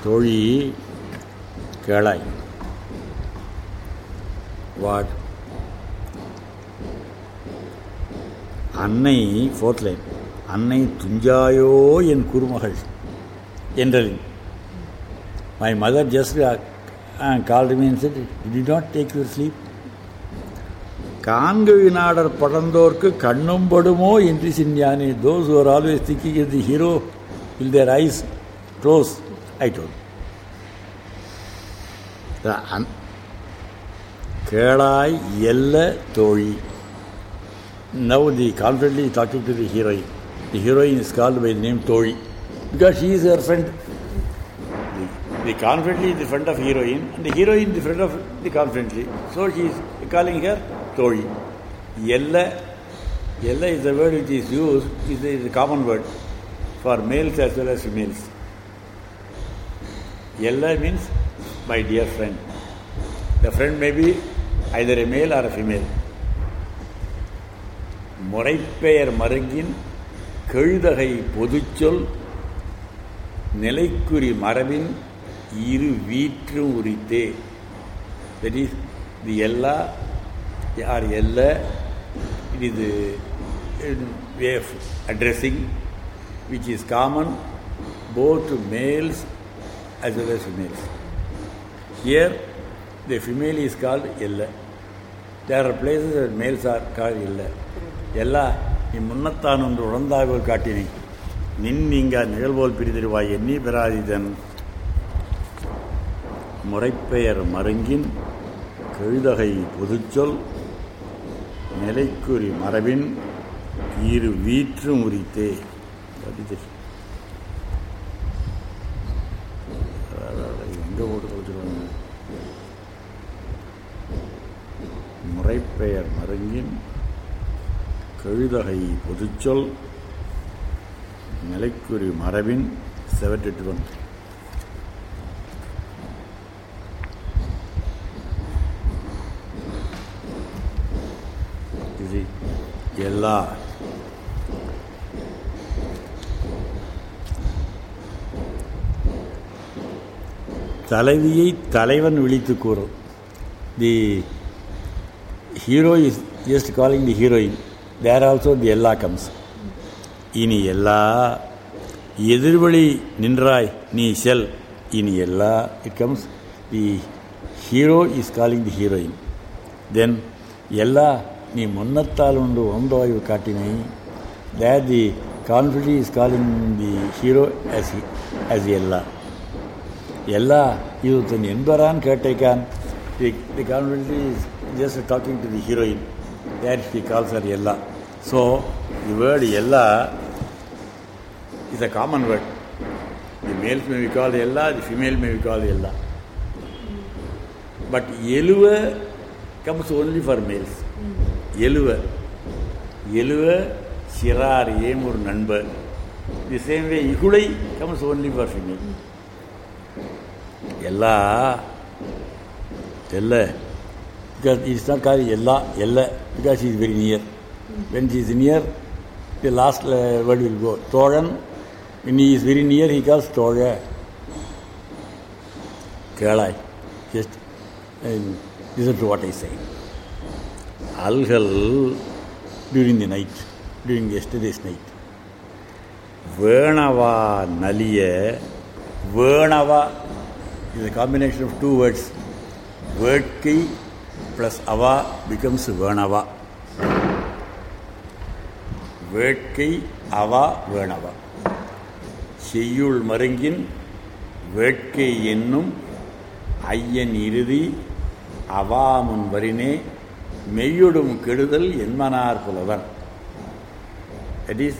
தோழி கேளாய் வாட் அன்னை ஃபோர்த் லைன் அன்னை துஞ்சாயோ என் குருமகள் என்றலின் my mother just call remains do not take your sleep காண்கவி நாடர் படர்ந்தோர்க்கு கண்ணும் படுமோ என்று சிஞ்ஞானி those are always thinking the hero will their eyes close I told கேளாய் எல்ல தோழி Now the confidently talking to the heroine. The heroine is called by the name Tori because she is her friend. The, the confidently is the friend of heroine and the heroine the friend of the confidently. So she is calling her Tori. Yella, Yella is the word which is used, is a, is a common word for males as well as females. Yella means my dear friend. The friend may be either a male or a female. முறைப்பெயர் மருங்கின் கெழுதகை பொதுச்சொல் நிலைக்குறி மரபின் இரு வீற்றும் உரித்தே that is the எல்லா யார் எல்ல it is way of addressing which is common both to males as well as females. Here, the female is called Ella. There are places where males are called Ella. எல்லா நீ முன்னத்தான் ஒன்று உழந்தாகோல் காட்டினை நின் நீங்க நிகழ்வோல் பிரிதிருவாய் எண்ணி பெறாதிதன் முறைப்பெயர் மருங்கின் கெழுதகை பொதுச்சொல் நிலைக்குறி மரபின் இரு வீற்றும் உரித்தே எங்கே போட்டு கொடுத்துருவாங்க முறைப்பெயர் மருங்கின் கெழுதகை பொதுச்சொல் நிலைக்குறி மரபின் செவட்டெட்டு ஒன் இது எல்லா தலைவியை தலைவன் விழித்து கூறும் the hero is just calling the heroine there also the எல்லா கம்ஸ் இனி எல்லா எதிர்வழி நின்றாய் நீ செல் இனி எல்லா it comes the hero is calling the heroine then எல்லா நீ முன்னத்தால் உண்டு ஒன்றோய்வு காட்டினை there the confidant is calling the hero as as எல்லா எல்லா இது தன் என்பரான் கேட்டைக்கான் the the confidently is just talking to the heroine there she calls are எல்லா ஸோ தி வேர்டு எல்லா is a common word the males may we call எல்லா the female may we call எல்லா but எழுவ comes only for males எழுவ எழுவ சிறார் ஏம் ஒரு நண்பர் தி சேம் வே இகுளை கம்ஸ் ஓன்லி ஃபார் ஃபீமேல் எல்லா எல்ல பிகாஸ் இட்ஸ் நாட் கால் எல்லா எல்ல because is very near when is near the last word will go தோழன் when he is very near he calls தோழ கேளாய் just listen to what I say அல்கள் during the night during yesterday's night வேணவா நலிய வேணவா is a combination of two words. வேட்கை plus அவா becomes வேணவா வேட்கை அவா வேணவா செய்யுள் மருங்கின் வேட்கை என்னும் ஐயன் இறுதி அவாமுன் வரினே மெய்யொடும் கெடுதல் என்மனார் புலவர் that is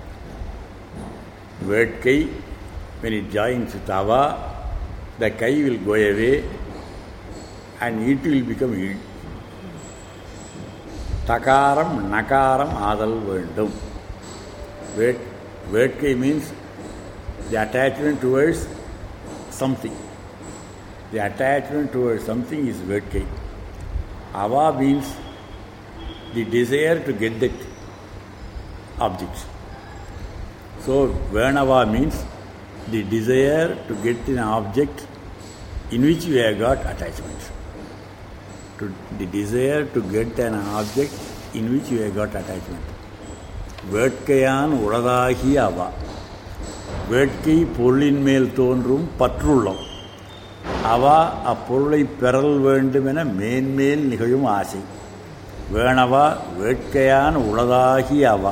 வேட்கை when it joins with ava the kai will go away and it will become id. தகாரம் நகாரம் ஆதல் வேண்டும் வேட் வேட்கை means the attachment towards something the attachment towards something is வேட்கை அவா means the desire to get that object so வேணவா means the desire to get an object in which we have got attachment. To, the desire to get an object in which we have got attachment. வேட்கையான் உளதாகிய அவா வேட்கை பொருளின் மேல் தோன்றும் பற்றுள்ளம் அவா அப்பொருளை பெறல் வேண்டுமென மேன்மேல் நிகழும் ஆசை வேணவா வேட்கையான் உளதாகிய அவா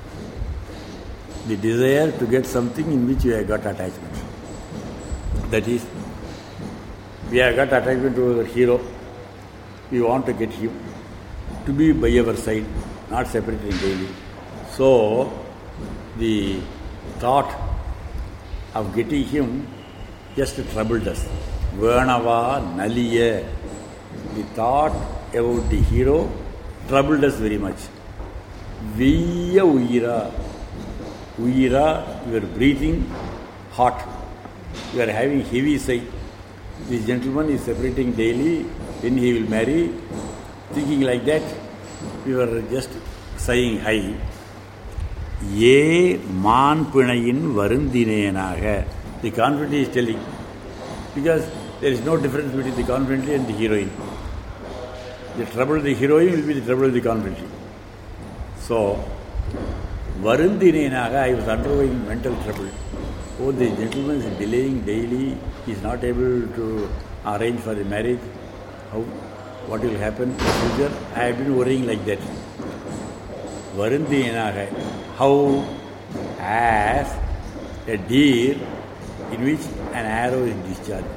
the desire to get something in which you have got attachment that is we have got attachment to our hero. We want to get him to be by our side, not separating daily. So, the thought of getting him just troubled us. Vanava Naliya. The thought about the hero troubled us very much. Viya Uyira. Uyira, you are breathing hot. You are having heavy sigh. This gentleman is separating daily when he will marry. Thinking like that, we were just sighing high. ஏ மான் பிணையின் வருந்தினேனாக the confident is telling because there is no difference between the confidently and the heroine the trouble the heroine will be the trouble the confidently so வருந்தினேனாக I was undergoing mental trouble oh the gentleman is delaying daily is not able to arrange for the marriage how what will happen future I have been worrying like that வருந்தியனாக how as a deer in which an arrow is discharge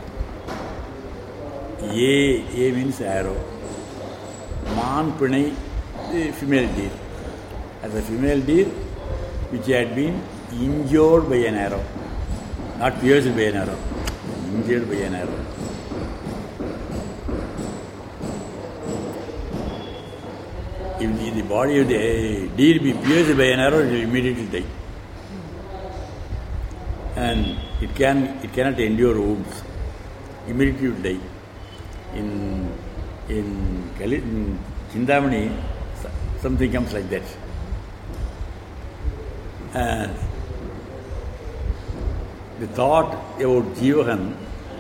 ஏ ஏ means arrow மான் பிணை female deer as a female deer which had been injured by an arrow, not pierced by an arrow, injured by an arrow. If the, the body of the deer be pierced by an arrow, it will immediately die. And it can it cannot endure wounds. Immediately it will die. In in, Kali, in Chindamani, something comes like that. And the thought about Jivahan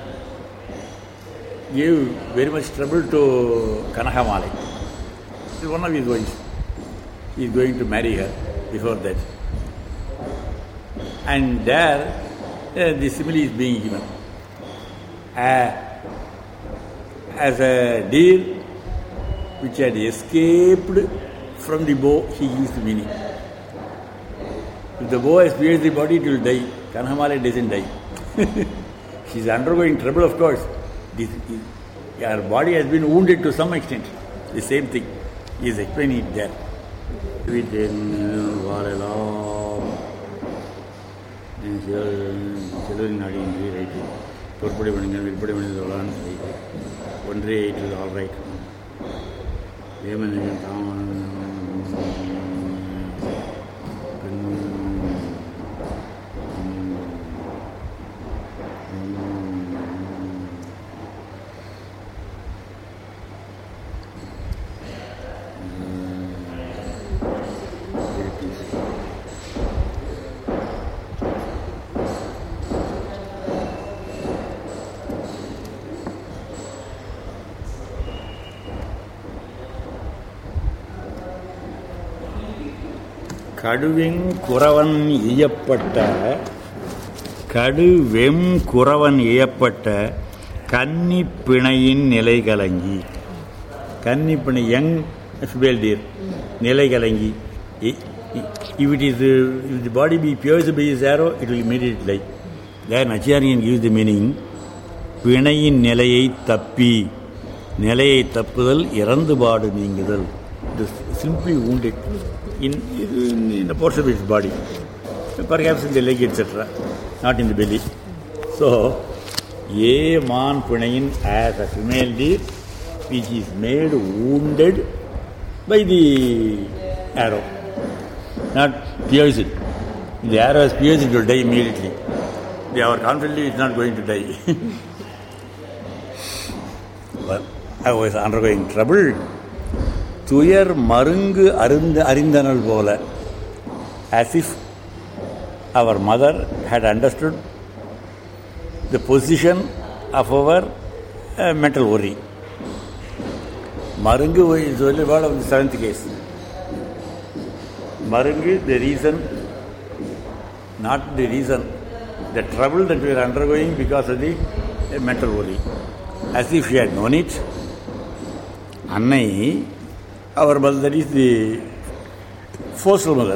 gave very much trouble to Kanahamali. She's one of his wives. He is going to marry her before that. And there, uh, the simile is being given. Uh, as a deer which had escaped from the bow, he used the meaning. If the bow has pierced the body, it will die. Kanhamala doesn't die. she is undergoing trouble, of course. This, her body has been wounded to some extent. The same thing. He is explaining it there. சிலரின் நாடி right பொறுப்படை பண்ணுங்கள் விற்படை பண்ணி சொல்லலான்னு சொல்லி ஒன்றே eight all right ஏமன் தாமான கடுவெங் குறவன் இயப்பட்ட கடுவெம் குறவன் இயப்பட்ட கன்னி பிணையின் நிலை கலங்கி கன்னி பிணை யங் ஃபீமேல் டீர் நிலை கலங்கி if it is uh, if the body be pierced by his arrow it will immediately die there Nacharyan gives the meaning பிணையின் நிலையை தப்பி நிலையை தப்புதல் இறந்து பாடு நீங்குதல் it is simply wounded in, in, in a portion of its body, perhaps in the leg, etc., not in the belly. So, a man punayin as a female deer which is made wounded by the arrow, not pierced. If the arrow is pierced, it will die immediately. They are confidently it's not going to die. but I was undergoing trouble. துயர் மருங்கு அருந்த அறிந்தனல் போல as if our mother had understood the position of our uh, mental worry. Marungu is only one of the seventh case. Marungu, the reason, not the reason, the trouble that we are undergoing because of the uh, mental worry. As if she had known it, Annai, our mother, that is the foster mother.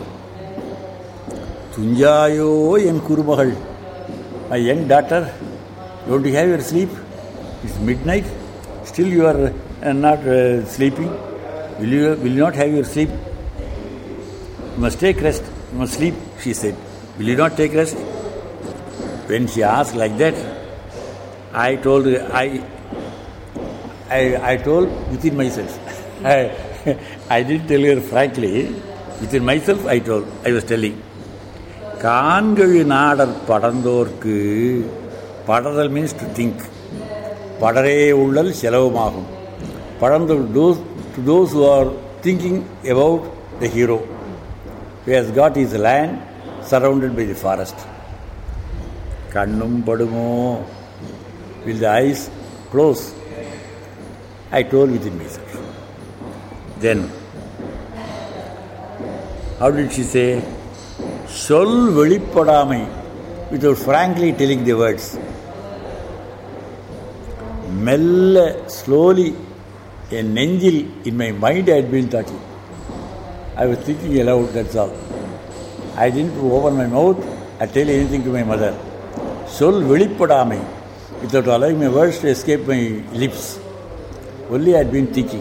துஞ்சாயோ என் குருமகள் my young daughter don't you have your sleep it's midnight still you are not sleeping will you will not have your sleep you must take rest you must sleep she said will you not take rest when she ask like that I told I I, I told within myself. I, I didn't tell her frankly. Within myself, I told. I was telling. காண்கழி நாடர் படர்ந்தோர்க்கு படரல் means to think படரே உள்ளல் செலவுமாகும் படர்ந்து does to those who are thinking about the hero who has got his land surrounded by the forest கண்ணும் படுமோ will the eyes close I told within myself. Then, how did she say? சொல் வெளிப்படாமை without frankly telling the words. மெல்ல slowly என் நெஞ்சில் in my mind I been thoughting I was thinking aloud that's all I didn't open my mouth I tell anything to my mother சொல் வெளிப்படாமை without allowing my words to escape my lips only I had been thinking.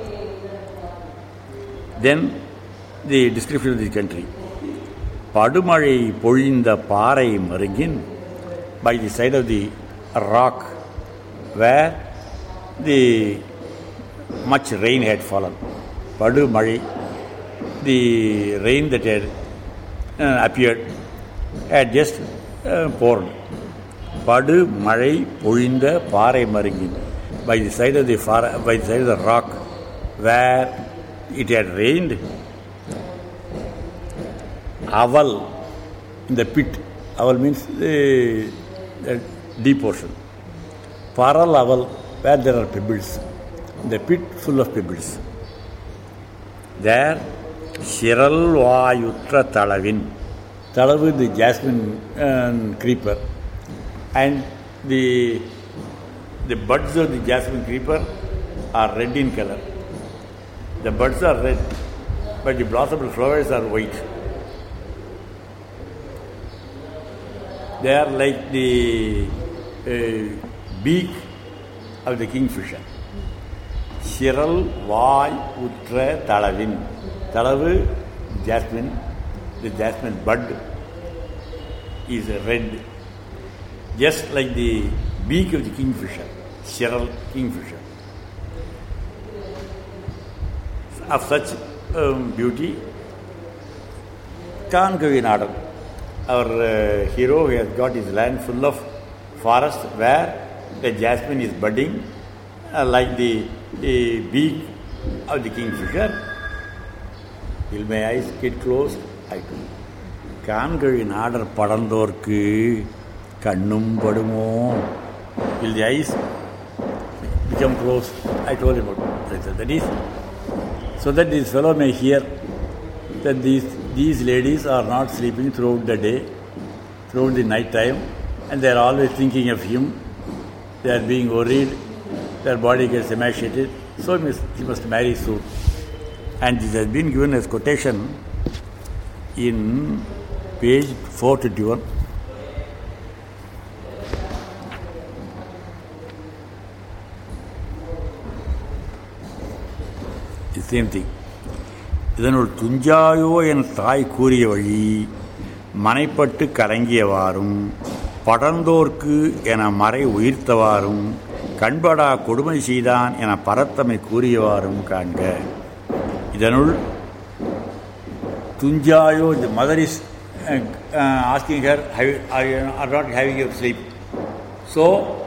Then the description of the country. படுமழை பொழிந்த பாறை மருங்கின் by the side of the rock where the much rain had fallen. படுமழை the rain that had uh, appeared had just uh, poured. படு மழை பொழிந்த பாறை மருங்கின் by the side of the far, by the side of the rock where it had rained. Aval in the pit. Aval means the, the deep ocean. Paral aval where there are pebbles. The pit full of pebbles. There, Shiral Vayutra Talavin. Talavu the jasmine um, creeper. And the the buds of the jasmine creeper are red in color. The buds are red, but the blossom flowers are white. They are like the uh, beak of the kingfisher. Shiral Vai Utra Talavin. Talavu, jasmine, the jasmine bud is red, just like the beak of the kingfisher. Cheryl Kingfisher. Of such um, beauty, Kankavi Nadam, our uh, hero, he has got his land full of forest where the jasmine is budding, uh, like the, the beak of the kingfisher. Will my eyes get closed? I do. காண்கழி நாடர் படர்ந்தோர்க்கு கண்ணும் படுமோ will the eyes become closed? I told him about that. That is, so that this fellow may hear that these, these ladies are not sleeping throughout the day, throughout the night time, and they are always thinking of him. They are being worried, their body gets emaciated, so he must, he must marry soon. And this has been given as quotation in page 421. Same thing இதனுள் துஞ்சாயோ என் தாய் கூறிய வழி மனைப்பட்டு கலங்கியவாறும் படர்ந்தோர்க்கு என மறை உயிர்த்தவாறும் கண்படா கொடுமை செய்தான் என பரத்தமை கூறியவாறும் காண்க இதனுள் துஞ்சாயோ the mother is asking her are not having your sleep so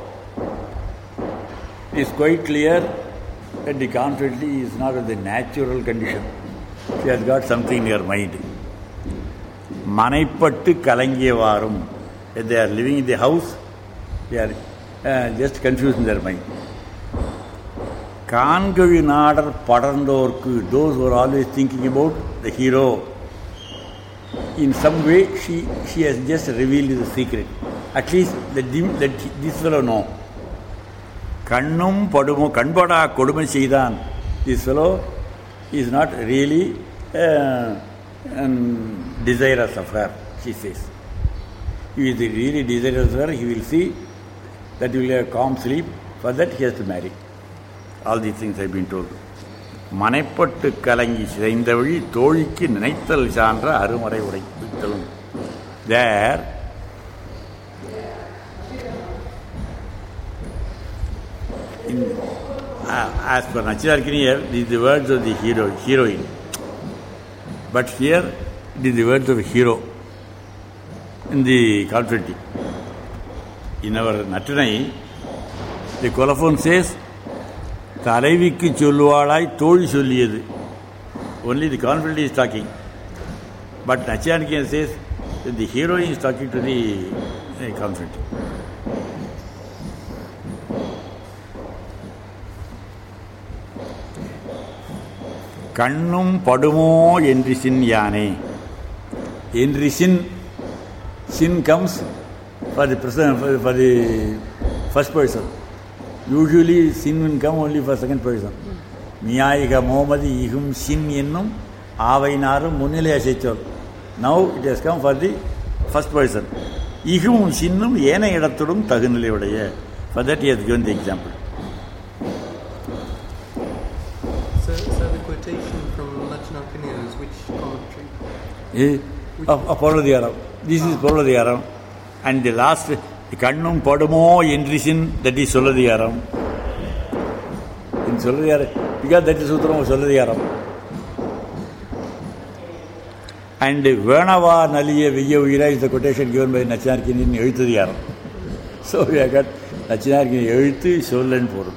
is quite clear that the confidently is not of the natural condition. She has got something in her mind. மனைப்பட்டு கலங்கியவாறும் they are living in the house they are uh, just confused in their mind. காண்கழி நாடர் படர்ந்தோர்க்கு those who are always thinking about the hero in some way she she has just revealed the secret at least let, them, let this fellow know கண்ணும் படுமோ கண்படா கொடுமை செய்தான் this fellow is not really desirous of her she says he is really desirous of her he will see that he will have calm sleep for that he has to marry all these things have been told மனைப்பட்டு கலங்கி சிதைந்த வழி தோழிக்கு நினைத்தல் சான்ற அருமறை உரைத்தலும் தேர் in, uh, as per Nachirarkini here, these are the words of the hero, heroine. But here, it is the words of a hero in the conflict. In our Natanai, the colophon says, தலைவிக்கு சொல்லுவாளாய் தோழி சொல்லியது only the conflict is talking but Nachirarkini says that the heroine is talking to the uh, conflict கண்ணும் படுமோ என்று சின் யானே என்று சின் சின் comes for the person for the first person usually சின் will come only for second person மியாயிக மோமதி இகும் சின் என்னும் ஆவைனாரும் முன்னிலை அசைச்சொல் now it has come for the first person இகும் சின்னும் ஏன இடத்துடன் தகுநிலையுடைய for that has given the example So, so the quotation from Lachanakanya is which commentary? பொருளதிகாரம் திஸ் இஸ் பொருளதிகாரம் அண்ட் தி லாஸ்ட் கண்ணும் படுமோ என்றிசின் தட் இஸ் சொல்லதிகாரம் இன் சொல்லதிகாரம் பிகாஸ் தட் இஸ் சூத்திரம் சொல்லதிகாரம் அண்ட் வேணவா நலிய வெய்ய உயிரா is the quotation given by நச்சினார்கினின் எழுத்ததிகாரம் ஸோ கட் நச்சினார்கினி எழுத்து சொல்லன்னு பொருள்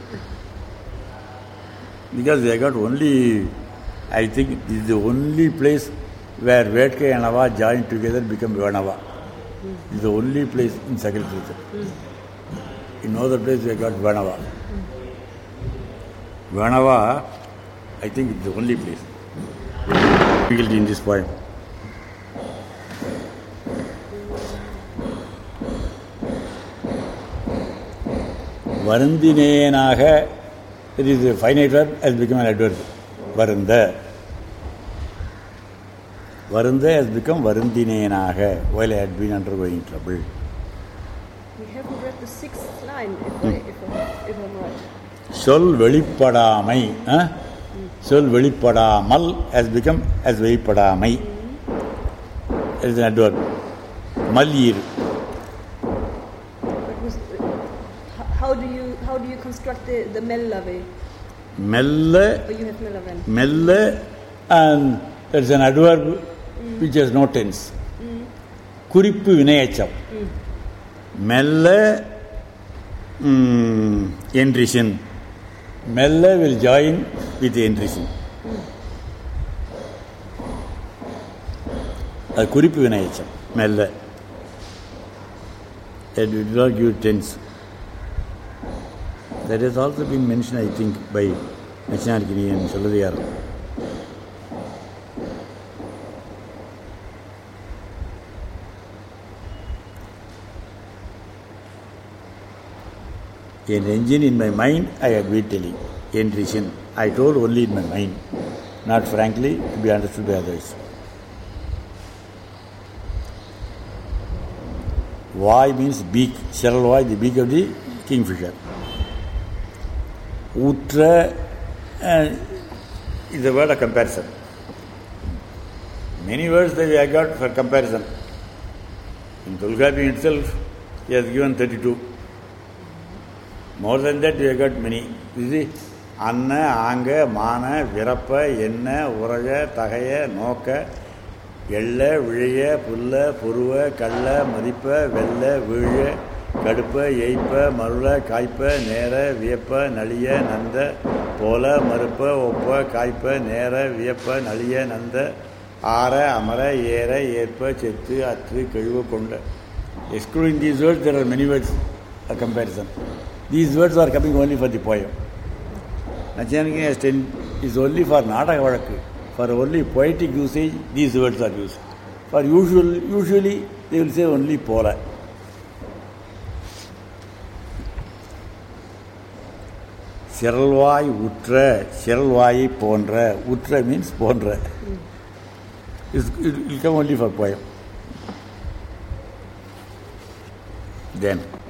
because they got only, I think this is the only place where Vedka and Nava joined together become Vanava. This is the only place in Sakalkrita. In no other place we got Vanava. Vanava, I think it's the only place. Difficulty in this poem. வருந்தினேனாக it is a finite verb has become an adverb. Varunda. Varunda has become Varundineenaga while I had been undergoing trouble. We haven't read the sixth line, if, I, if, I, if I'm right. சொல் வெளிப்படாமை ஆ? சொல் வெளிப்படாமல் has become as வெளிப்படாமை it is an adverb மல்ஈர் But was, how, how do you how do you construct the, the mellave? மெல்ல Or you have melaven? மெல்ல and there is an adverb which has no tense குறிப்பு வினையச்சம் மெல்ல என்ரிஷன் மெல்ல will join with என்ரிஷன் அது குறிப்பு வினையச்சம் மெல்ல it will not give tense that has also been mentioned I think by Nachinarkini and Saladiyar An engine in my mind, I had been telling. Entration, I told only in my mind, not frankly to be understood by others. Vai means beak, Cheryl Vai, the beak of the kingfisher. Utra uh, is a word of comparison. Many words that we have got for comparison. In Tulgabi itself, he has given 32. More than that, we have got many. You see, அன்ன ஆங்க மான விரப்ப எண்ண உரக தகைய நோக்க எள்ள விழைய புல்ல பொருவ கள்ள மதிப்ப வெல்ல வீழ கடுப்ப எய்ப்ப மருள காய்ப்ப நேர வியப்ப நலிய நந்த போல மறுப்ப ஒப்ப காய்ப்ப நேர வியப்ப நலிய நந்த ஆற அமர ஏற ஏற்ப செத்து அற்று கழுவ கொண்ட excluding these words there are many words a comparison. These words are coming only for the poem. Nachanakini has ten is only for Nataka Vadakku. For only poetic usage, these words are used. For usual, usually, they will say only Pola. சிரல்வாய் உற்ற சிரல்வாயை போன்ற உற்ற means போன்ற It's, it will come only for poem. Then,